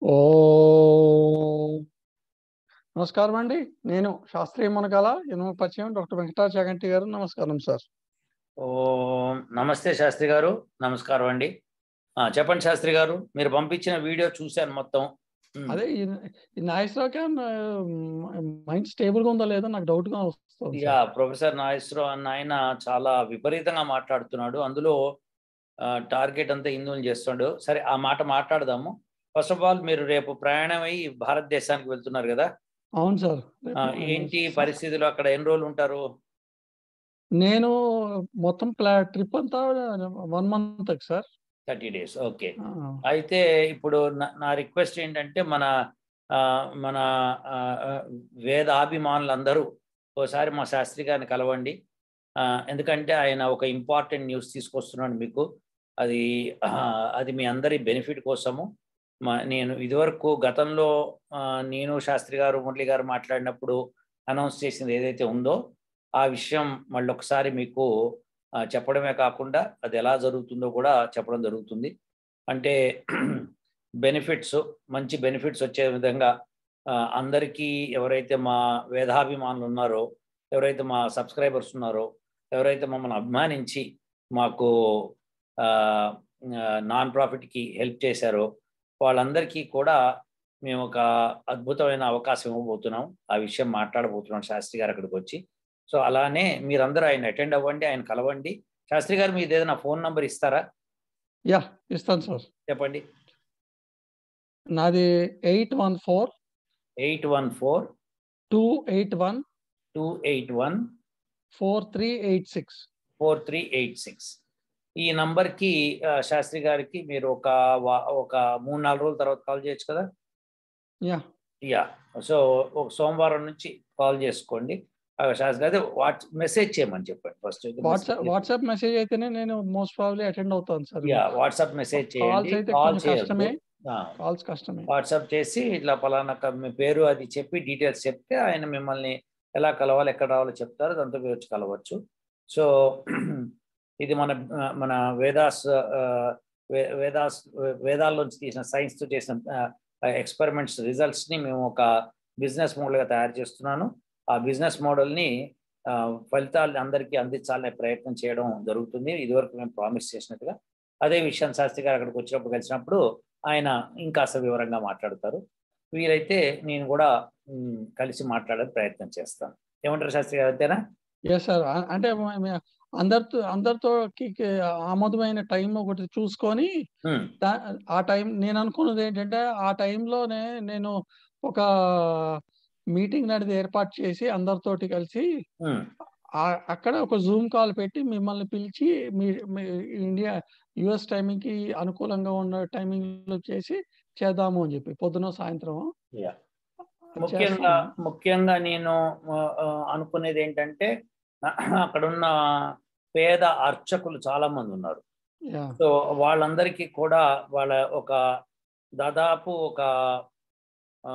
ఓం నమస్కారం అండి నేను శాస్త్రీయ మునగాల ఎనుమ పరిచయం డాక్టర్ వెంకటా జగంటి గారు నమస్కారం సార్ ఓం నమస్తే శాస్త్రి గారు నమస్కారం అండి ఆ, చెప్పండి శాస్త్రి గారు మీరు పంపించిన వీడియో చూశాను మొత్తం ఉమ్, అదే ఈ ఈ నాగేశ్వరరావుకి మైండ్ స్టేబుల్ గా ఉందో లేదో నాకు డౌట్ గా వస్తుంది యా సార్. ప్రొఫెసర్ నాగేశ్వరరావు అన్న ఆయన చాలా విపరీతంగా మాట్లాడుతున్నాడు అందులో టార్గెట్ అంతా హిందువులు చేస్తున్నాడు సరే ఆ మాట మాట్లాడదాము ఫస్ట్ ఆఫ్ ఆల్ మీరు రేపు ప్రయాణం అయ్యి భారతదేశానికి వెళ్తున్నారు కదా అవును సార్ ఆ, రేపు ఏంటి పరిస్థితులు అక్కడ ఎన్ని రోజులు ఉంటారు నేను మొత్తం ప్లా ట్రిప్ అంతా one month sir thirty days okay ఆ, అయితే ఇప్పుడు నా- నా రిక్వెస్ట్ ఏంటంటే మన ఆ, మన ఆ, ఆ, వేదాభిమానులందరూ ఓసారి మా శాస్త్రి గారిని కలవండి ఆ, ఎందుకంటే ఆయన ఒక ఇంపార్టెంట్ న్యూస్ తీసుకొస్తున్నాడు మీకు అది ఆ, అది మీ అందరి బెనిఫిట్ కోసము మా నేను ఇదివరకు గతంలో ఆ, నేను శాస్త్రి గారు మురళి గారు మాట్లాడినప్పుడు అనౌన్స్ చేసింది ఏదైతే ఉందో ఆ విషయం మళ్ళీ ఒకసారి మీకు ఆ, చెప్పడమే కాకుండా అది ఎలా జరుగుతుందో కూడా చెప్పడం జరుగుతుంది అంటే బెనిఫిట్స్ మంచి బెనిఫిట్స్ వచ్చే విధంగా ఆ, అందరికీ ఎవరైతే మా వేదాభిమానులు ఉన్నారో ఎవరైతే మా సబ్స్క్రైబర్స్ ఉన్నారో ఎవరైతే మమ్మల్ని అభిమానించి మాకు నాన్ ప్రాఫిట్కి హెల్ప్ చేశారో వాళ్ళందరికీ కూడా మేము ఒక అద్భుతమైన అవకాశం ఇవ్వబోతున్నాం ఆ విషయం మాట్లాడబోతున్నాం శాస్త్రి గారు అక్కడికి వచ్చి సో అలానే మీరందరూ ఆయన అటెండ్ అవ్వండి ఆయన కలవండి శాస్త్రి గారు మీది ఏదైనా ఫోన్ నంబర్ ఇస్తారా యా ఇస్తాను సార్ చెప్పండి నాది eight one four eight one four two eight one two eight one four three eight six four three eight six ఈ నంబర్కి ఆ, శాస్త్రి గారికి మీరు ఒక వా- ఒక మూడు నాలుగు రోజుల తర్వాత కాల్ చేయొచ్చు కదా యా యా సో ఒక సోమవారం నుంచి కాల్ చేసుకోండి ఆ, శాస్త్రి గారు వాట్స్ మెసేజ్ చేయమని చెప్పండి ఫస్ట్ వాట్సాప్ వాట్సాప్ మెసేజ్ అయితేనే నేను మోస్ట్ ప్రాబ్లీ అటెండ్ అవుతాను sir yeah WhatsApp message calls చేయండి అయితే కాల్ కొంచెం కష్టమే చేయొద్దు కాల్స్ కష్టమే వాట్సాప్ చేసి ఇట్లా పలానా క- మీ పేరు అది చెప్పి డీటెయిల్స్ చెప్తే ఆయన మిమ్మల్ని ఎలా కలవాలి ఎక్కడ రావాలో చెప్తారు దాంతో మీరు వచ్చి కలవచ్చు సో ఇది మన ఆ, మన వేదాస్ ఆ, వే- వేదాస్ వేదాల్లోంచి తీసిన సైన్స్తో చేసిన ఎక్స్పెరిమెంట్స్ రిజల్ట్స్ని మేము ఒక బిజినెస్ మోడల్గా తయారు చేస్తున్నాను ఆ బిజినెస్ మోడల్ని ఫలితాలు అందరికీ అందించాలనే ప్రయత్నం చేయడం జరుగుతుంది ఇదివరకు మేము ప్రామిస్ చేసినట్టుగా అదే విషయం శాస్త్రి గారు అక్కడికి వచ్చినప్పుడు కలిసినప్పుడు ఆయన ఇంకాస్త వివరంగా మాట్లాడతారు వీలైతే నేను కూడా మ్, కలిసి మాట్లాడే ప్రయత్నం చేస్తాను ఏమంటారు శాస్త్రి గారు అంతేనా ఎస్ సార్ అంటే మ- మ- అందరితో అందరితో కి- కి ఆమోదమైన టైం ఒకటి చూసుకొని మ్, దా- ఆ టైం నేను అనుకున్నది ఏంటంటే ఆ టైంలోనే నేను ఒక మీటింగ్ అనేది ఏర్పాటు చేసి అందరితోటి కలిసి మ్, ఆ- అక్కడ ఒక జూమ్ కాల్ పెట్టి మిమ్మల్ని పిలిచి మీ మీ ఇండియా యుఎస్ టైమింగ్ కి అనుకూలంగా ఉన్న టైమింగ్ లో చేసి చేద్దాము అని చెప్పి పొద్దున సాయంత్రం యా. ముఖ్యంగా చేస్తాము. ముఖ్యంగా నేను ఆ, ఆ, అనుకునేది ఏంటంటే అక్కడున్న పేద అర్చకులు చాలా మంది ఉన్నారు యా సో వాళ్ళందరికీ కూడా వాళ్ళ ఒక దాదాపు ఒక ఆ,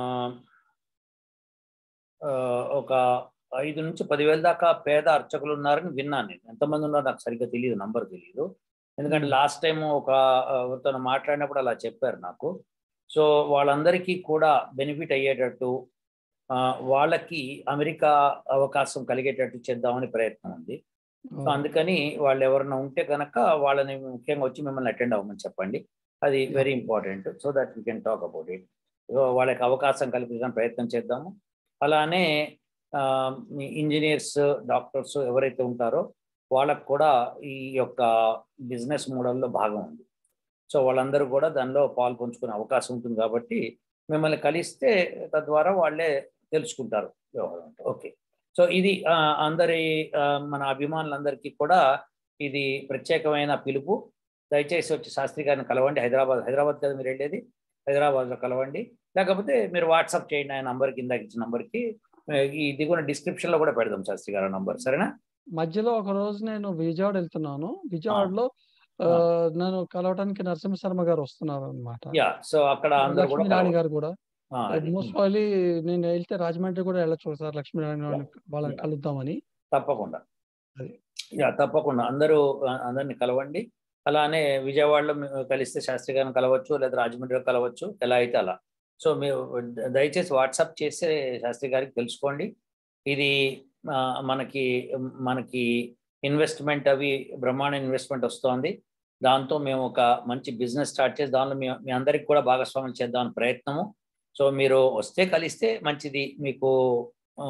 ఆ, ఒక ఐదు నుంచి పదివేల దాకా పేద అర్చకులు ఉన్నారని విన్నాను నేను ఎంతమంది ఉన్నారో నాకు సరిగ్గా తెలియదు నంబర్ తెలియదు ఎందుకంటే Hmm. లాస్ట్ టైం ఒక ఆ, తను మాట్లాడినప్పుడు అలా చెప్పారు నాకు సో వాళ్ళందరికీ కూడా బెనిఫిట్ అయ్యేటట్టు ఆ, వాళ్ళకి అమెరికా అవకాశం కలిగేటట్టు చేద్దామని ప్రయత్నం ఉంది సో అందుకని వాళ్ళు ఎవరైనా ఉంటే కనుక వాళ్ళని ముఖ్యంగా వచ్చి మిమ్మల్ని అటెండ్ అవ్వమని చెప్పండి అది very important so that we can talk about it so వాళ్ళకి అవకాశం కల్పించడానికి ప్రయత్నం చేద్దాము అలానే ఆ, మీ ఇంజనీర్స్ డాక్టర్స్ ఎవరైతే ఉంటారో వాళ్ళకు కూడా ఈ యొక్క బిజినెస్ మోడల్లో భాగం ఉంది సో వాళ్ళందరూ కూడా దానిలో పాలు పంచుకునే అవకాశం ఉంటుంది కాబట్టి మిమ్మల్ని కలిస్తే తద్వారా వాళ్ళే తెలుసుకుంటారు వ్యవహారం ఓకే సో ఇది ఆ, అందరి ఆ, మన అభిమానులందరికీ కూడా ఇది ప్రత్యేకమైన పిలుపు దయచేసి వచ్చి శాస్త్రి గారిని కలవండి హైదరాబాద్ హైదరాబాద్ కదా మీరు వెళ్ళేది హైదరాబాద్లో కలవండి లేకపోతే మీరు వాట్సాప్ చేయండి ఆయన నంబర్ కింద ఇచ్చిన నంబర్కి ఇది కూడా డిస్క్రిప్షన్లో కూడా పెడదాం శాస్త్రి గారి నంబర్ సరేనా మధ్యలో ఒక రోజు నేను విజయవాడ వెళ్తున్నాను విజయవాడలో ఆ, నన్ను కలవడానికి నరసింహ శర్మ గారు వస్తున్నారు అనమాట యా సో అక్కడ అందరూ కూడా లక్ష్మీనారాయణ గారు కూడా ఆ, అది. మోస్ట్ ప్రాబ్లీ నేను వెళ్తే రాజమండ్రి కూడా వెళ్ళొచ్చు సార్ లక్ష్మీనారాయణ వాళ్ళని- వాళ్ళని Yeah. కలుద్దామని తప్పకుండా అది. యా తప్పకుండా అందరూ ఆ, అందరిని కలవండి అలానే విజయవాడలో మేము కలిస్తే శాస్త్రి గారిని కలవచ్చు లేదా రాజమండ్రిలో కలవచ్చు ఎలా అయితే అలా సో మీరు దయచేసి వాట్సాప్ చేసే శాస్త్రి గారికి తెలుసుకోండి ఇది ఆ, మనకి మనకి ఇన్వెస్ట్మెంట్ అవి బ్రహ్మాండ ఇన్వెస్ట్మెంట్ వస్తోంది దాంతో మేము ఒక మంచి బిజినెస్ స్టార్ట్ చేసి దానిలో మీ మీ అందరికి కూడా భాగస్వామ్యం చేద్దామని ప్రయత్నము సో మీరు వస్తే కలిస్తే మంచిది మీకు ఆ,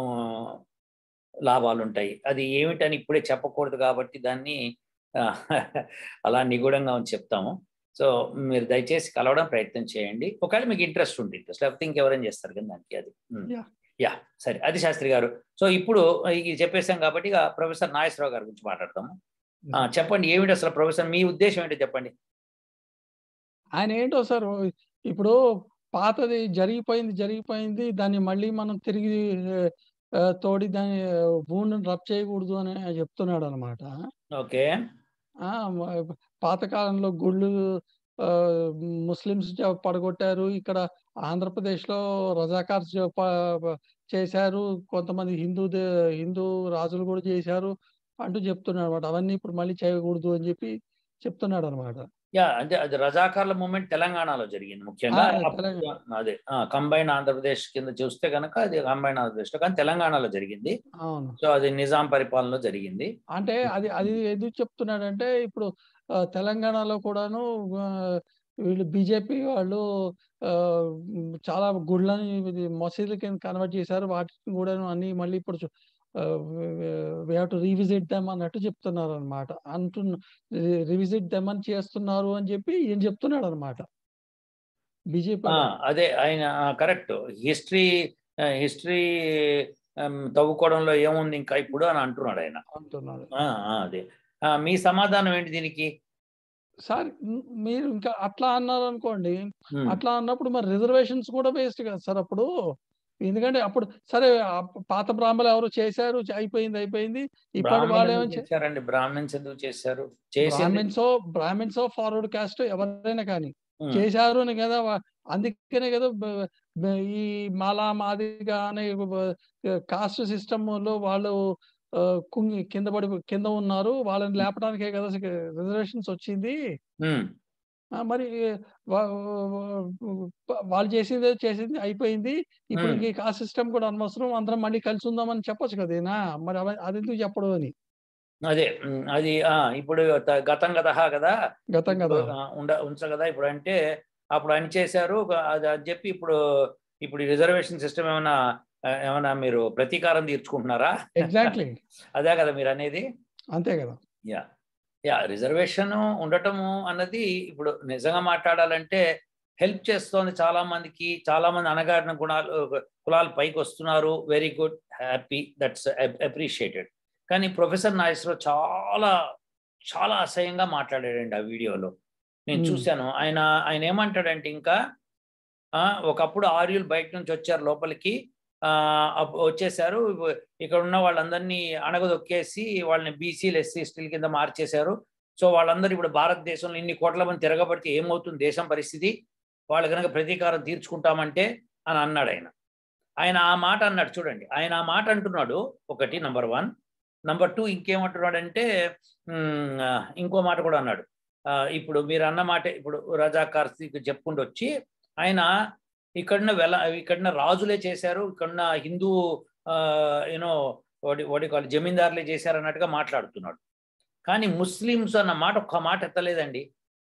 లాభాలు ఉంటాయి అది ఏమిటని ఇప్పుడే చెప్పకూడదు కాబట్టి దాన్ని ఆ, అలా నిగూఢంగా ఉంచి చెప్తాము సో మీరు దయచేసి కలవడం ప్రయత్నం చేయండి ఒకవేళ మీకు ఇంట్రెస్ట్ ఉంది ఇంట్రెస్ట్ లేకపోతే ఇంకెవరైనా చేస్తారు కదా దానికి అది ఉమ్. Yeah. యా సరే అది శాస్త్రి గారు సో ఇప్పుడు ఇది చెప్పేసాం కాబట్టి ఇక ప్రొఫెసర్ నాగేశ్వరరావు గారి గురించి మాట్లాడతాము ఆ, చెప్పండి ఏమిటి అసలు ప్రొఫెసర్ మీ ఉద్దేశం ఏంటో చెప్పండి ఆయన ఏంటో సార్ ఇప్పుడు పాతది జరిగిపోయింది జరిగిపోయింది దాన్ని మళ్ళీ మనం తిరిగి ఆ, తోడి దాని భూమిని రబ్ చేయకూడదు అని చెప్తున్నాడు అనమాట ఓకే పాతకాలంలో గుళ్ళు ఆ, ముస్లిమ్స్ జ- పడగొట్టారు ఇక్కడ ఆంధ్రప్రదేశ్లో రజాకార్ జ- ప- చేశారు కొంతమంది హిందూ దే- హిందూ రాజులు కూడా చేశారు అంటూ చెప్తున్నాడు అనమాట అవన్నీ ఇప్పుడు మళ్ళీ చేయకూడదు అని చెప్పి చెప్తున్నాడు అనమాట యా అంటే అది రజాకార్ల మూమెంట్ తెలంగాణలో జరిగింది ముఖ్యంగా ఆ, అప్పుడు తెలంగాణ. అదే కంబైన్ ఆంధ్రప్రదేశ్ కింద చూస్తే కనుక అది కంబైన్ ఆంధ్రప్రదేశ్ లో కానీ తెలంగాణలో జరిగింది అవును సో అది నిజాం పరిపాలనలో జరిగింది అంటే అది అది ఎందుకు చెప్తున్నాడంటే ఇప్పుడు ఆ, తెలంగాణలో కూడాను ఆ, వీళ్ళు బీజేపీ వాళ్ళు ఆ, మ్, చాలా గుళ్ళని ఇది మసీదుల కింద కన్వర్ట్ చేశారు వాటిని కూడాను అన్ని మళ్ళీ ఇప్పుడు we have to revisit them అన్నట్టు చెప్తున్నారు అనమాట అంటున్న రివిజిట్ దెమ్ అని చేస్తున్నారు అని చెప్పి ఈయన చెప్తున్నాడు అనమాట బీజేపీ ఆ, అదే ఆయన కరెక్ట్ హిస్టరీ హిస్టరీ తవ్వుకోవడంలో ఏముంది ఇంకా ఇప్పుడు అని అంటున్నాడు ఆయన అంటున్నాడు ఆ, ఆ, అదే ఆ, మీ సమాధానం ఏంటి దీనికి సార్ మ్, మీరు ఇంకా అట్లా అన్నారు అనుకోండి ఉమ్, అట్లా అన్నప్పుడు మరి రిజర్వేషన్స్ కూడా వేస్ట్ కదా సార్ అప్పుడు ఎందుకంటే అప్పుడు సరే ఆ పాత బ్రాహ్మణులు ఎవరు చేశారు చ- అయిపోయింది అయిపోయింది ఇప్పటి వాళ్ళు బ్రాహ్మణులు ఏమని ఎందుకు చేశారండి బ్రాహ్మణ్స్ ఎందుకు చేశారు చేసింది బ్రాహ్మిన్స్ బ్రాహ్మిన్స్ ఫార్వర్డ్ కాస్ట్ ఎవరైనా కానీ ఉమ్, చేశారు అని కదా వా- అందుకనే కదా బ- బ- ఈ మాలా మాదిగా అనే కాస్ట్ సిస్టమ్ లో వాళ్ళు ఆ, కుంగి కింద పడి కింద ఉన్నారు వాళ్ళని లేపడానికే కదా రిజర్వేషన్స్ వచ్చింది ఉమ్, ఆ, మరి వా- వా- వాళ్ళు చేసింది చేసింది అయిపోయింది ఇప్పుడు మ్మ్. ఇంక కాస్ట్ సిస్టమ్ కూడా అనవసరం అందరం మళ్ళీ కలిసి ఉందామని చెప్పొచ్చు కదా ఈయన. మరి అవ- అది ఎందుకు చెప్పడు అని అదే ఉమ్, అది ఆ, ఇప్పుడు త- గతం గత కదా గతం కదా ఇప్పుడు, ఆ, ఉండ ఉంచ కదా ఇప్పుడు అంటే అప్పుడు అని చేశారు ఒక- అది అని చెప్పి ఇప్పుడు ఇప్పుడు రిజర్వేషన్ సిస్టమ్ ఏమైనా ఆ, ఏమైనా మీరు ప్రతీకారం తీర్చుకుంటున్నారా ఎగ్జాక్ట్లీ అదే కదా మీరు అనేది అంతే కదా యా యా రిజర్వేషన్ ఉండటము అన్నది ఇప్పుడు నిజంగా మాట్లాడాలంటే హెల్ప్ చేస్తోంది చాలా మందికి చాలా మంది అనగారిన గుణాలు కులాలు పైకి వస్తున్నారు very good happy that's appreciated కానీ ప్రొఫెసర్ నాగేశ్వరరావు చాలా చాలా అసహ్యంగా మాట్లాడాడండి ఆ వీడియోలో నేను Hmm. చూశాను ఆయన ఆయన ఏమంటాడంటే ఇంకా ఆ, ఒకప్పుడు ఆర్యులు బయట నుంచి వచ్చారు లోపలికి ఆ, అప్- వచ్చేసారు ఇక్కడ ఉన్న వాళ్ళందరినీ అణగదొక్కేసి వాళ్ళని బీసీలు ఎస్సీ ఎస్టీల కింద మార్చేశారు సో వాళ్ళందరూ ఇప్పుడు భారతదేశంలో ఇన్ని కోట్ల మంది తిరగబడితే ఏమవుతుంది దేశం పరిస్థితి వాళ్ళు కనుక ప్రతీకారం తీర్చుకుంటామంటే అని అన్నాడు ఆయన ఆయన ఆ మాట అన్నాడు చూడండి ఆయన ఆ మాట అంటున్నాడు ఒకటి నంబర్ వన్ నంబర్ టూ ఇంకేమంటున్నాడంటే ఉమ్, ఆ, ఇంకో మాట కూడా అన్నాడు ఆ, ఇప్పుడు మీరు అన్న మాట ఇప్పుడు రజాకార్ చెప్పుకుంటూ వచ్చి ఆయన ఇక్కడున్న వెల ఇక్కడున్న రాజులే చేశారు ఇక్కడున్న హిందూ యూనో వాడి వాడి కాల్ జమీందారులే చేశారు అన్నట్టుగా మాట్లాడుతున్నాడు కానీ ముస్లిమ్స్ అన్న మాట ఒక్క మాట ఎత్తలేదండి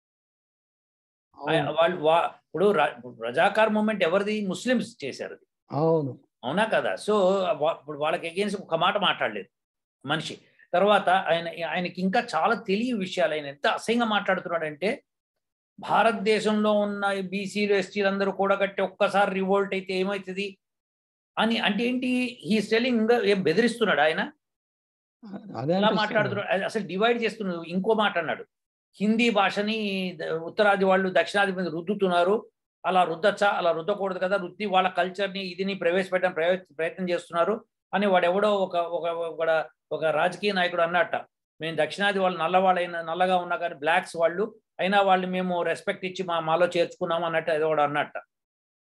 ఆయన- అవును వాళ్ళు వా- ఇప్పుడు ర- రజాకార్ మూమెంట్ ఎవరిది ముస్లిమ్స్ చేశారు అది. అవును అవునా కదా సో వా- ఇప్పుడు వాళ్ళకి అగేన్స్ ఒక మాట మాట్లాడలేదు మనిషి తర్వాత ఆయన ఆయనకి ఇంకా చాలా తెలియ విషయాలు ఆయన ఎంత అసహ్యంగా మాట్లాడుతున్నాడంటే భారతదేశంలో ఉన్న బీసీలు ఎస్టీలు అందరూ కూడా కట్టి ఒక్కసారి రివోల్ట్ అయితే ఏమవుతుంది అని అంటే ఏంటి ఈ స్టెలింగ్ ఇంకా ఏం బెదిరిస్తున్నాడు ఆయన అదే ఎలా అనిపిస్తుంది. మాట్లాడుతున్నాడు అది అసలు డివైడ్ చేస్తున్నాడు ఇంకో మాట అన్నాడు హిందీ భాషని ద- ఉత్తరాది వాళ్ళు దక్షిణాది మీద రుద్దుతున్నారు అలా రుద్దచ్చా అలా రుద్దకూడదు కదా రుద్ది వాళ్ళ కల్చర్ని ఇదిని ప్రవేశపెట్టడం ప్రయ- ప్రయత్నం చేస్తున్నారు అని వాడెవడో ఒక ఒక ఒక ఒక రాజకీయ నాయకుడు అన్నట్ట మేము దక్షిణాది వాళ్ళు నల్లవాళ్ళైన నల్లగా ఉన్నా కానీ బ్లాక్స్ వాళ్ళు అయినా వాళ్ళు మేము రెస్పెక్ట్ ఇచ్చి మా మాలో చేర్చుకున్నాము అన్నట్టు ఏదో ఒకడు అన్నట్ట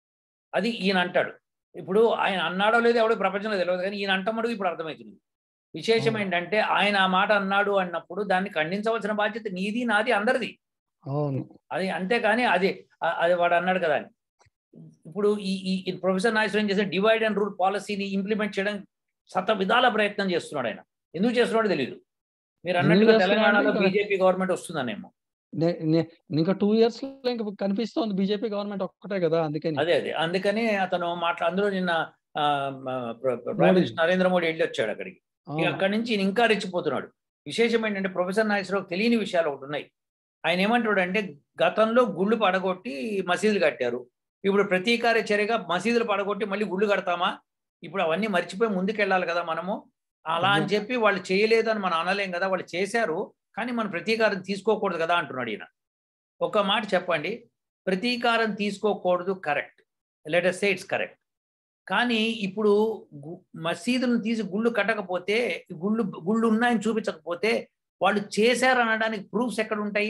అది ఈయన అంటాడు ఇప్పుడు ఆయన అన్నాడో లేదో ఎవడో ప్రపంచంలో తెలియదు కానీ ఈయన అంటమడుగు ఇప్పుడు అర్థమవుతుంది విశేషం అవును. ఏంటంటే ఆయన ఆ మాట అన్నాడు అన్నప్పుడు దాన్ని ఖండించవలసిన బాధ్యత నీది నాది అందరిది అవును అది అంతేకాని అది అ- అది వాడు అన్నాడు కదా అని. ఇప్పుడు ఈ ఈ ఈ ప్రొఫెసర్ నాగేశ్వరం చేసే డివైడ్ అండ్ రూల్ పాలసీని ఇంప్లిమెంట్ చేయడం శత విధాల ప్రయత్నం చేస్తున్నాడు ఆయన ఎందుకు చేస్తున్నాడో తెలియదు మీరు అన్నట్టుగా చేస్తున్నాడు తెలంగాణలో ఇంకా- బీజేపీ గవర్నమెంట్ వస్తుందనేమో నే- నే- ఇంకా టూ ఇయర్స్ లో ఇంకా కనిపిస్తోంది బీజేపీ గవర్నమెంట్ ఒక్కటే కదా అందుకని అదే అదే అందుకని అతను మాట్లా అందులో నిన్న ఆ, మ, ప్ర- ప్ర- ప్రైమ్ మినిస్టర్ నరేంద్ర మోడీ వెళ్ళి వచ్చాడు అక్కడికి ఇక అవును. అక్కడి నుంచి ఈయన ఇంకా రెచ్చిపోతున్నాడు విశేషం ఏంటంటే ప్రొఫెసర్ నాగేశ్వరరావు తెలియని విషయాలు ఒకటి ఉన్నాయి ఆయన ఏమంటాడు అంటే గతంలో గుళ్ళు పడగొట్టి మసీదులు కట్టారు ఇప్పుడు ప్రతీకార చర్యగా మసీదులు పడగొట్టి మళ్ళీ గుళ్ళు కడతామా ఇప్పుడు అవన్నీ మర్చిపోయి ముందుకెళ్ళాలి కదా మనము అలా అని చెప్పి వాళ్ళు చేయలేదని మనం అనలేం కదా వాళ్ళు చేశారు కానీ మనం ప్రతీకారం తీసుకోకూడదు కదా అంటున్నాడు ఈయన ఒక మాట చెప్పండి ప్రతీకారం తీసుకోకూడదు correct let us say it's correct కానీ ఇప్పుడు గు- మసీదులను తీసి గుళ్ళు కట్టకపోతే గుళ్ళు గుళ్ళు ఉన్నాయని చూపించకపోతే వాళ్ళు చేశారు అనడానికి ప్రూఫ్స్ ఎక్కడ ఉంటాయి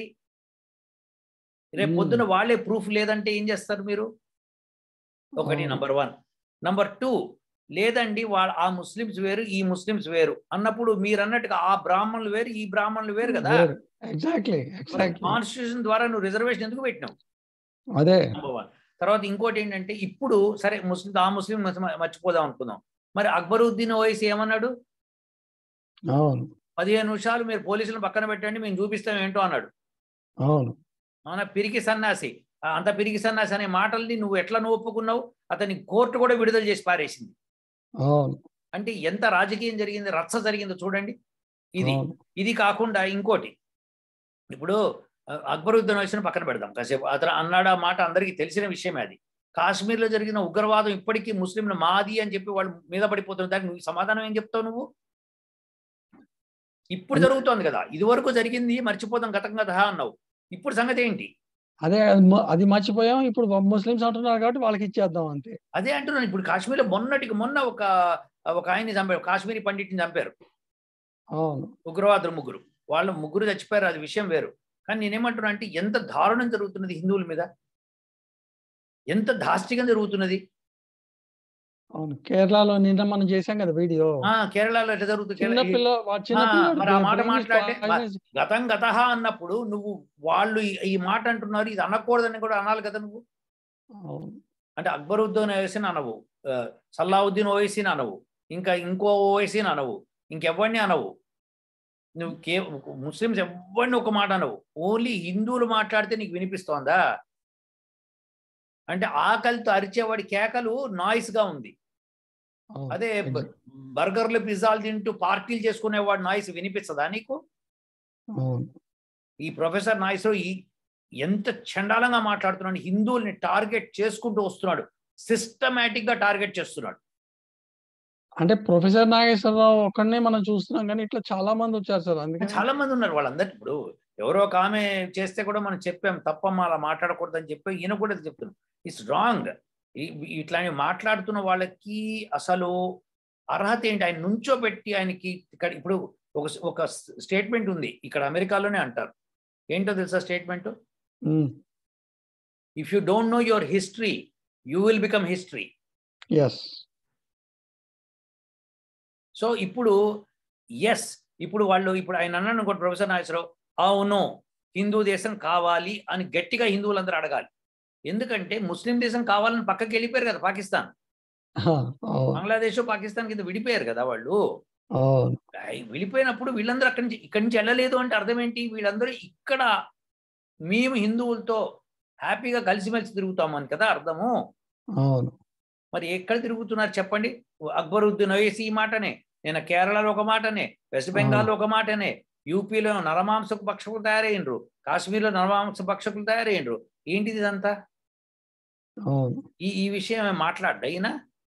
రేపు Hmm. పొద్దున వాళ్ళే ప్రూఫ్ లేదంటే ఏం చేస్తారు మీరు ఒకటి అవును. నంబర్ వన్ నంబర్ టూ లేదండి వాళ్ళ ఆ ముస్లిమ్స్ వేరు ఈ ముస్లిమ్స్ వేరు అన్నప్పుడు మీరు అన్నట్టుగా ఆ బ్రాహ్మణులు వేరు ఈ బ్రాహ్మణులు వేరు కదా ఎగ్జాక్ట్లీ ఎగ్జాక్ట్లీ కాన్స్టిట్యూషన్ ద్వారా నువ్వు రిజర్వేషన్ ఎందుకు పెట్టినావు అదే నెంబర్ వన్ తర్వాత ఇంకోటి ఏంటంటే ఇప్పుడు సరే ముస్లిం ఆ ముస్లిం మర్చి- మర్చిపోదాం అనుకుందాం మరి అక్బరుద్దీన్ ఓవైసీ ఏమన్నాడు అవును పదిహేను నిమిషాలు మీరు పోలీసులను పక్కన పెట్టండి మేము చూపిస్తాం ఏంటో అన్నాడు అవును మన పిరికి సన్నాసి ఆ అంత పిరికి సన్నాసి అనే మాటల్ని నువ్వు ఎట్లా నువ్వు ఒప్పుకున్నావు అతని కోర్టు కూడా విడుదల చేసి పారేసింది అవును అంటే ఎంత రాజకీయం జరిగింది రచ్చ జరిగిందో చూడండి ఇది అవును ఇది కాకుండా ఇంకోటి ఇప్పుడు అ- అక్బరుద్దీన్ వచ్చిన పక్కన పెడదాం కాసేపు అతను అన్నాడు ఆ మాట అందరికీ తెలిసిన విషయమే అది కాశ్మీర్లో జరిగిన ఉగ్రవాదం ఇప్పటికీ ముస్లింలు మాది అని చెప్పి వాళ్ళు మీద పడిపోతున్న దానికి నువ్వు సమాధానం ఏం చెప్తావు నువ్వు ఇప్పుడు జరుగుతోంది కదా ఇది వరకు జరిగింది మర్చిపోతాం గతం కదా అన్నావు ఇప్పుడు సంగతి ఏంటి అదే అది మ- అది మర్చిపోయాం ఇప్పుడు ముస్లిమ్స్ అంటున్నారు కాబట్టి వాళ్ళకి ఇచ్చేద్దాం అంతే అదే అంటున్నాను ఇప్పుడు కాశ్మీర్లో మొన్నటికి మొన్న ఒక ఒక ఆయన్ని చంపారు కాశ్మీరీ పండిట్ని చంపారు అవును ఉగ్రవాదులు ముగ్గురు వాళ్ళు ముగ్గురు చచ్చిపోయారు అది విషయం వేరు కానీ నేనేమంటున్నా అంటే ఎంత దారుణం జరుగుతున్నది హిందువుల మీద ఎంత దాష్టికం జరుగుతున్నది అవును కేరళలో నిన్న మనం చేసాం కదా వీడియో ఆ కేరళలో ఎట్లా జరుగుతుంది చిన్న కేరళ- పిల్ల వా- చిన్న ఆ, పిల్లోడు మరి ఆ మాట brain is మాట్లాడితే poisonous. గతం గత అన్నప్పుడు నువ్వు వాళ్ళు ఈ- ఈ మాట అంటున్నారు ఇది అనకూడదని కూడా అనాలి కదా నువ్వు అవును అంటే అక్బరుద్దీన్ ఓవైసీని అనవు ఆ, సల్లావుద్దీన్ ఓవైసీని అనవు ఇంకా ఇంకో ఓవైసీని అనవు ఇంకెవరిని అనవు నువ్వు కే ముస్లిమ్స్ ఎవరిని ఒక మాట అనవు ఓన్లీ హిందువులు మాట్లాడితే నీకు వినిపిస్తోందా అంటే ఆకలితో అరిచేవాడి కేకలు నాయిస్ గా ఉంది అవును. అదే Exa- బర్గర్లు పిజ్జాలు తింటూ పార్టీలు చేసుకునేవాడు నాయిస్ వినిపిస్తుందా నీకు అవును ఈ ప్రొఫెసర్ నాయిస్ ఈ ఎంత చండాలంగా మాట్లాడుతున్నాడు హిందువుల్ని టార్గెట్ చేసుకుంటూ వస్తున్నాడు సిస్టమేటిక్ గా టార్గెట్ చేస్తున్నాడు అంటే ప్రొఫెసర్ నాగేశ్వరరావు ఒక్కడనే మనం చూస్తున్నాం కానీ ఇట్లా చాలా మంది వచ్చారు సార్ అందుకని చాలా మంది ఉన్నారు వాళ్ళందరూ ఇప్పుడు ఎవరో ఒక ఆమె చేస్తే కూడా మనం చెప్పాం తప్పమ్మా అలా మాట్లాడకూడదని చెప్పి ఈయన కూడా చెప్తున్నాం ఇట్స్ రాంగ్ ఇట్లాంటి మాట్లాడుతున్న వాళ్ళకి అసలు అర్హత ఏంటి ఆయన నుంచో పెట్టి ఆయనకి ఇక్కడ ఇప్పుడు ఒక ఒక స్టేట్మెంట్ ఉంది ఇక్కడ అమెరికాలోనే అంటారు ఏంటో తెలుసా statement if you don't know your history you will become history yes so ఇప్పుడు ఎస్ ఇప్పుడు వాళ్ళు ఇప్పుడు ఆయన అన్నాను అనుకోండి ప్రొఫెసర్ నాగేశ్వరరావు అవును హిందూ దేశం కావాలి అని గట్టిగా హిందువులందరూ అడగాలి ఎందుకంటే ముస్లిం దేశం కావాలని పక్కకి వెళ్ళిపోయారు కదా పాకిస్తాన్ అవును బంగ్లాదేశ్ పాకిస్తాన్ కింద విడిపోయారు కదా వాళ్ళు అవును ఐ- వెళ్ళిపోయినప్పుడు వీళ్ళందరూ అక్కడి నుంచి ఇక్కడి నుంచి వెళ్ళలేదు అంటే అర్థం ఏంటి వీళ్ళందరూ ఇక్కడ మేము హిందువులతో హ్యాపీగా కలిసిమెలిసి తిరుగుతామని కదా అర్థము అవును మరి ఎక్కడ తిరుగుతున్నారు చెప్పండి అక్బరుద్దీన్ ఓవేసీ ఈ మాటనే నేను కేరళలో ఒక మాటనే వెస్ట్ బెంగాల్లో ఒక మాటనే యూపీలో నరమాంసకు భక్షకులు తయారయ్యిండ్రు కాశ్మీర్లో నరమాంస భక్షకులు తయారయ్యిండ్రు ఏంటిది ఇదంతా అవును ఈ ఈ విషయం ఏమైనా మాట్లాడ్డా ఈయన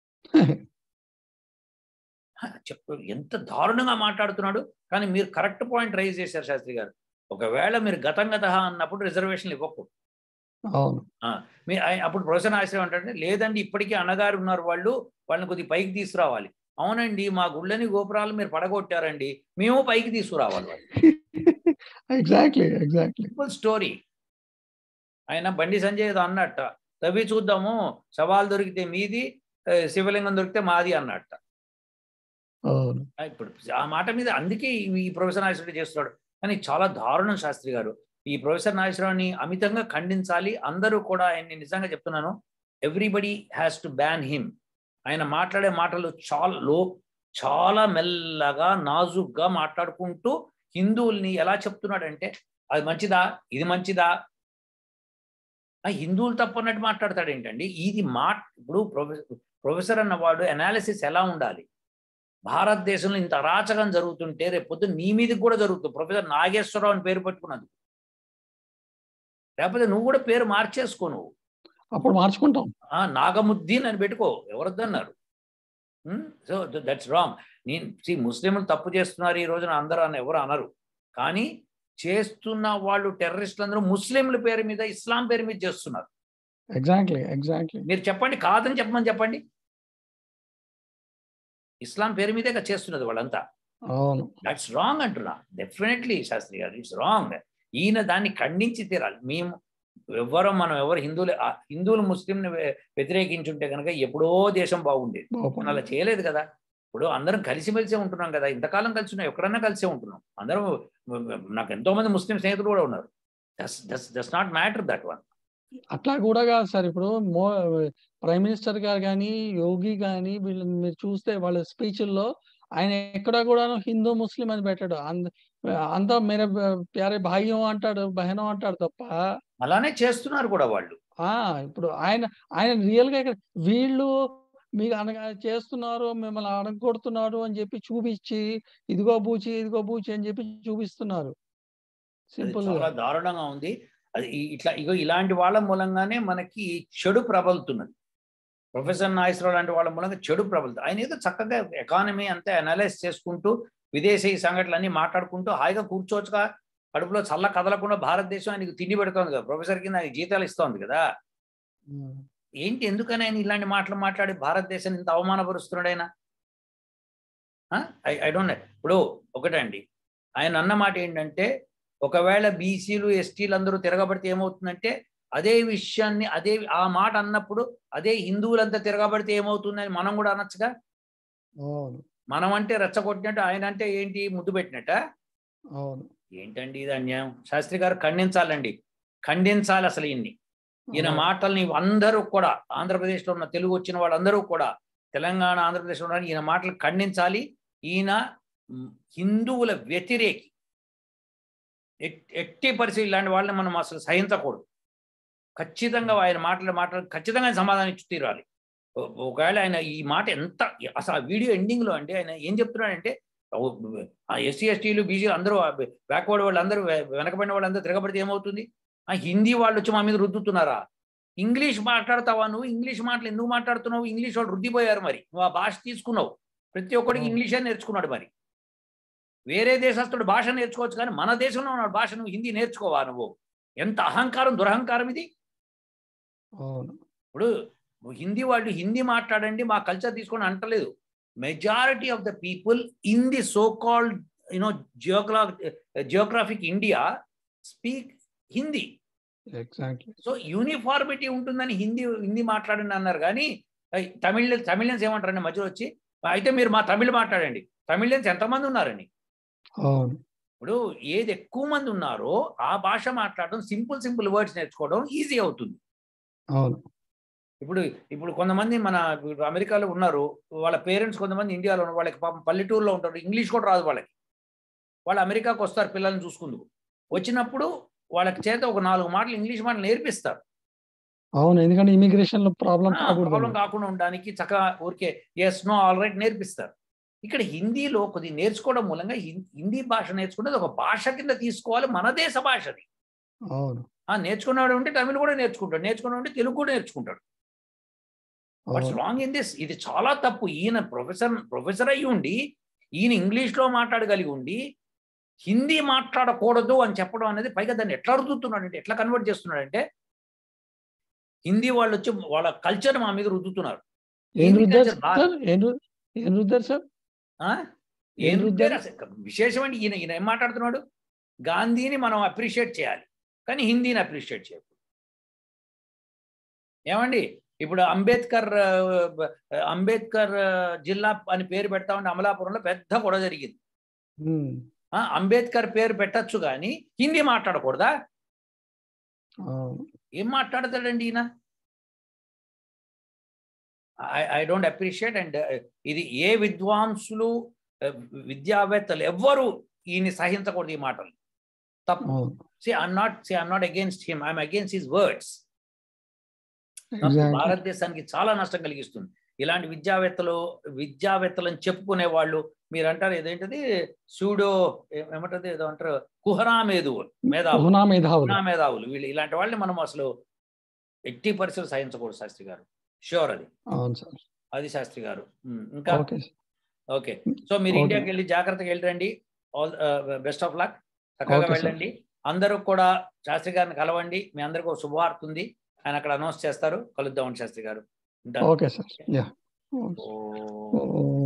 హ, చెప్పు ఎంత దారుణంగా మాట్లాడుతున్నాడు కానీ మీరు కరెక్ట్ పాయింట్ రైజ్ చేశారు శాస్త్రి గారు ఒకవేళ మీరు గతం గత అన్నప్పుడు రిజర్వేషన్లు ఇవ్వకూడదు అవును మీ ఆయ- అప్పుడు ప్రొఫెసర్ ఆశ్రయం అంటే లేదండి ఇప్పటికీ అన్నగారు ఉన్నారు వాళ్ళు వాళ్ళని కొద్దిగా పైకి తీసుకురావాలి అవునండి మా గుళ్ళని గోపురాలు మీరు పడగొట్టారండి మేము పైకి తీసుకురావాలి వాళ్ళు ఎగ్జాక్ట్లీ ఎగ్జాక్ట్లీ సింపుల్ స్టోరీ ఆయన బండి సంజయ్ ఏదో అన్నట్ట తవ్వి చూద్దాము సవాల్ దొరికితే మీది ఆ, శివలింగం దొరికితే మాది అన్నట్ట అవును ఆ, ఇప్పుడు ఆ మాట మీద అందుకే ఈ- ఈ ప్రొఫెసర్ నాగేశ్వరరావు చేస్తున్నాడు కానీ చాలా దారుణం శాస్త్రి గారు ఈ ప్రొఫెసర్ నాగేశ్వరరావుని అమితంగా ఖండించాలి అందరూ కూడా ఆయన్ని నిజంగా చెప్తున్నాను everybody has to ban him ఆయన మాట్లాడే మాటలు చాలా లో చాలా మెల్లగా నాజుగ్గా మాట్లాడుకుంటూ హిందువుల్ని ఎలా చెప్తున్నాడంటే అది మంచిదా ఇది మంచిదా ఆ హిందువులు తప్పన్నట్టు మాట్లాడతాడు ఏంటండి ఇది మా ఇప్పుడు ప్రొఫెసర్ ప్రొఫెసర్ అన్నవాడు అనాలిసిస్ ఎలా ఉండాలి భారతదేశంలో ఇంత అరాచకం జరుగుతుంటే రేపు పొద్దున్న నీ మీదకి కూడా జరుగుతుంది ప్రొఫెసర్ నాగేశ్వరరావు అని పేరు పెట్టుకున్నది లేకపోతే నువ్వు కూడా పేరు మార్చేసుకో నువ్వు అప్పుడు మార్చుకుంటాం ఆ, నాగముద్దీన్ అని పెట్టుకో ఎవరొద్దన్నారు సో దట్స్ రాంగ్ నేను see, ముస్లింలు తప్పు చేస్తున్నారు ఈ రోజున అందరూ అని ఎవరు అనరు కానీ చేస్తున్న వాళ్ళు టెర్రరిస్టులు అందరూ ముస్లింల పేరు మీద ఇస్లాం పేరు మీద చేస్తున్నారు ఎగ్జాక్ట్లీ ఎగ్జాక్ట్లీ మీరు చెప్పండి కాదని చెప్పమని చెప్పండి ఇస్లాం పేరు మీదే కదా చేస్తున్నది వాళ్ళంతా అవును దట్స్ రాంగ్ అంటున్నా డెఫినెట్లీ శాస్త్రి గారు ఇట్స్ రాంగ్ ఈయన దాన్ని ఖండించి తీరాలి మేము ఎవ్వరం మనం ఎవరు హిందువులు ఆ హిందువులు ముస్లింని వ్య- వ్యతిరేకించుంటే కనుక ఎప్పుడో దేశం బాగుండేది మనం అలా చేయలేదు కదా ఇప్పుడు అందరం కలిసిమెలిసే ఉంటున్నాం కదా ఇంతకాలం కలిసి ఉన్నాం ఎక్కడన్నా కలిసే ఉంటున్నాం అందరం నాకు ఎంతో మంది ముస్లిం స్నేహితులు కూడా ఉన్నారు this this this not matter that one అట్లా కూడా కాదు సార్ ఇప్పుడు మో ప్రైమ్ మినిస్టర్ గారు కానీ యోగి కానీ వీళ్ళని మీరు చూస్తే వాళ్ళ స్పీచ్ల్లో ఆయన ఎక్కడ కూడాను హిందూ ముస్లిం అని పెట్టాడు అంద అంతా మేరే ప్యారే భాయ్యం అంటాడు బహనం అంటాడు తప్ప అలానే చేస్తున్నారు కూడా వాళ్ళు ఆ ఇప్పుడు ఆయన ఆయన రియల్ గా ఇక్కడ వీళ్ళు మీకు అనగా చేస్తున్నారు మిమ్మల్ని అడగొడుతున్నారు అని చెప్పి చూపించి ఇదిగో బూచి ఇదిగో బూచి అని చెప్పి చూపిస్తున్నారు అది సింపుల్ చాలా గా దారుణంగా ఉంది అది ఈ- ఇట్లా ఇగో ఇలాంటి వాళ్ళ మూలంగానే మనకి చెడు ప్రబలుతున్నది ప్రొఫెసర్ నాగేశ్వరరావు లాంటి వాళ్ళ మూలంగా చెడు ప్రబలుతుంది ఆయన ఏదో చక్కగా ఎకానమీ అంతా అనలైజ్ చేసుకుంటూ విదేశీ సంఘటనలు అన్ని మాట్లాడుకుంటూ హాయిగా కూర్చోవచ్చుగా కడుపులో చల్ల కదలకుండా భారతదేశం ఆయనకి తిండి పెడుతోంది కదా ప్రొఫెసర్ కింద ఆయనకి జీతాలు ఇస్తోంది కదా ఉమ్. ఏంటి ఎందుకని ఆయన ఇలాంటి మాటలు మాట్లాడి భారతదేశాన్ని ఇంత అవమానపరుస్తున్నాడు ఆయన ఐ ఐ డోంట్ ఇప్పుడు ఒకటండి ఆయన అన్న మాట ఏంటంటే ఒకవేళ బీసీలు ఎస్టీలు అందరూ తిరగబడితే ఏమవుతుందంటే అదే విషయాన్ని అదే ఆ మాట అన్నప్పుడు అదే హిందువులంతా తిరగబడితే ఏమవుతుందని మనం కూడా అనొచ్చుగా అవును మనం అంటే రెచ్చగొట్టినట్టు ఆయన అంటే ఏంటి ముద్దు పెట్టినట్ట అవును ఏంటండి ఇది అన్యాయం శాస్త్రి గారు ఖండించాలండి ఖండించాలి అసలు ఇన్ని ఈయన అవును. మాటల్ని అందరూ కూడా ఆంధ్రప్రదేశ్లో ఉన్న తెలుగు వచ్చిన వాళ్ళందరూ కూడా తెలంగాణ ఆంధ్రప్రదేశ్లో ఉన్న ఈయన మాటలు ఖండించాలి ఈయన మ్, హిందువుల వ్యతిరేకి ఎట్- ఎట్టి పరిస్థితి ఇలాంటి వాళ్ళని మనం అసలు సహించకూడదు ఖచ్చితంగా ఆయన మాటలు మాటలు ఖచ్చితంగా ఆయన సమాధానం ఇచ్చి తీరాలి ఓ- ఒకవేళ ఆయన ఈ మాట ఎంత అసలు ఆ వీడియో ఎండింగ్లో అంటే ఆయన ఏం చెప్తున్నాడంటే ఓ- ఆ ఎస్సీ ఎస్టీలు బీసీ అందరూ బ్యాక్వర్డ్ వాళ్ళు అందరూ వె- వెనకబడిన వాళ్ళందరూ తిరగబడితే ఏమవుతుంది ఆ హిందీ వాళ్ళు వచ్చి మా మీద రుద్దుతున్నారా ఇంగ్లీష్ మాట్లాడతావా నువ్వు ఇంగ్లీష్ మాటలు ఎందుకు మాట్లాడుతున్నావు ఇంగ్లీష్ వాళ్ళు రుద్దిపోయారు మరి నువ్వు ఆ భాష తీసుకున్నావు ప్రతి ఒక్కడికి అవును. ఇంగ్లీషే నేర్చుకున్నాడు మరి వేరే దేశస్తుడు భాష నేర్చుకోవచ్చు కానీ మన దేశంలో ఉన్న భాష నువ్వు హిందీ నేర్చుకోవా నువ్వు ఎంత అహంకారం దురహంకారం ఇది అవును ఇప్పుడు హిందీ వాళ్ళు హిందీ మాట్లాడండి మా కల్చర్ తీసుకొని అంటలేదు majority of the people in the so called you know జియోగ్రా geographic India speak Hindi exactly so uniformity ఉంటుందని హిందీ హిందీ మాట్లాడండి అన్నారు కానీ ఐ, తమిళ తమిళన్స్ ఏమంటారండి మధ్యలో వచ్చి అయితే మీరు మా తమిళ్ మాట్లాడండి తమిళన్స్ ఎంతమంది ఉన్నారండి అవును ఇప్పుడు ఏది ఎక్కువ మంది ఉన్నారో ఆ భాష మాట్లాడడం సింపుల్ సింపుల్ వర్డ్స్ నేర్చుకోవడం ఈజీ అవుతుంది అవును ఇప్పుడు ఇప్పుడు కొంతమంది మన ఇప్పుడు అమెరికాలో ఉన్నారు వాళ్ళ పేరెంట్స్ కొంతమంది ఇండియాలో ఉన్నారు వాళ్ళకి పాపం పల్లెటూరులో ఉంటారు ఇంగ్లీష్ కూడా రాదు వాళ్ళకి వాళ్ళు అమెరికాకు వస్తారు పిల్లల్ని చూసుకుందుకు వచ్చినప్పుడు వాళ్ళకి చేత ఒక నాలుగు మాటలు ఇంగ్లీష్ మాటలు నేర్పిస్తారు అవును ఎందుకంటే ఇమిగ్రేషన్ లో ప్రాబ్లం ప్రాబ్లం కాకూడదు కాకుండా ఉండడానికి చక్కగా ఊరికే ఎస్ నో ఆల్ రైట్ నేర్పిస్తారు ఇక్కడ హిందీలో కొద్ది నేర్చుకోవడం మూలంగా హిం- హిందీ భాష నేర్చుకునేది ఒక భాష కింద తీసుకోవాలి మన దేశ భాషది అవును ఆ నేర్చుకున్నాడు ఉంటే తమిళ్ కూడా నేర్చుకుంటాడు నేర్చుకున్నాడు ఉంటే తెలుగు కూడా నేర్చుకుంటాడు వాట్స్ అవును రాంగ్ ఇన్ దిస్ ఇది చాలా తప్పు ఈయన ప్రొఫెసర్ ప్రొఫెసర్ అయ్యి ఉండి ఈయన ఇంగ్లీష్లో మాట్లాడగలిగి ఉండి హిందీ మాట్లాడకూడదు అని చెప్పడం అనేది పైగా దాన్ని ఎట్లా రుద్దుతున్నాడంటే ఎట్లా కన్వర్ట్ చేస్తున్నాడంటే హిందీ వాళ్ళు వచ్చి వాళ్ళ కల్చర్ మా మీద రుద్దుతున్నారు ఏం హిందీ రుద్దారు culture రా- సార్ ఏం రు- ఏం రుద్దారు సార్ ఆ? ఏం ఏం రుద్దారు? రుద్దారు అసలు విశేషం ఈయన ఈయన ఏం మాట్లాడుతున్నాడు గాంధీని మనం అప్రిషియేట్ చేయాలి కానీ హిందీని అప్రిషియేట్ చేయకూడదు ఏమండి ఇప్పుడు అంబేద్కర్ ఆ, అంబేద్కర్ ఆ, జిల్లా అని పేరు పెడతా ఉంటే అమలాపురంలో పెద్ద గొడవ జరిగింది ఉమ్, ఆ, అంబేద్కర్ పేరు పెట్టచ్చు కానీ హిందీ మాట్లాడకూడదా అవును. ఏం మాట్లాడతాడండి ఈయన I I don't appreciate and ఇది ఏ విద్వాంసులు uh, విద్యావేత్తలు ఎవ్వరు ఈయన్ని సహించకూడదు ఈ మాటలు తప్పు అవును. See I'm not see I'm not against him I'm against his words Exactly. భారతదేశానికి చాలా నష్టం కలిగిస్తుంది ఇలాంటి విద్యావేత్తలు విద్యావేత్తలని చెప్పుకునే వాళ్ళు మీరు అంటారు ఏదేంటది సూడో ఏమంటది ఏదో అంటారు కుహరా మేధువులు మేధావులు బహునా మేధావులు కుహరా మేధావులు వీళ్ళు ఇలాంటి వాళ్ళని మనం అసలు ఎట్టి పరిస్థితులు సహించకూడదు శాస్త్రి గారు షూర్ అది అవును సార్ అది శాస్త్రి గారు ఉమ్, ఇంకా ఓకే ఓకే సో మీరు Okay. ఇండియాకి వెళ్ళి జాగ్రత్తగా వెళ్ళండి ఆల్ బెస్ట్ ఆఫ్ లక్ చక్కగా Okay, sir. వెళ్ళండి అందరూ కూడా శాస్త్రి గారిని కలవండి మీ అందరికీ ఒక శుభవార్త ఉంది ఆయన అక్కడ అనౌన్స్ చేస్తారు కలుద్దామండి శాస్త్రి గారు ఉంటాను. ఓకే సార్ యా ఓ ఓ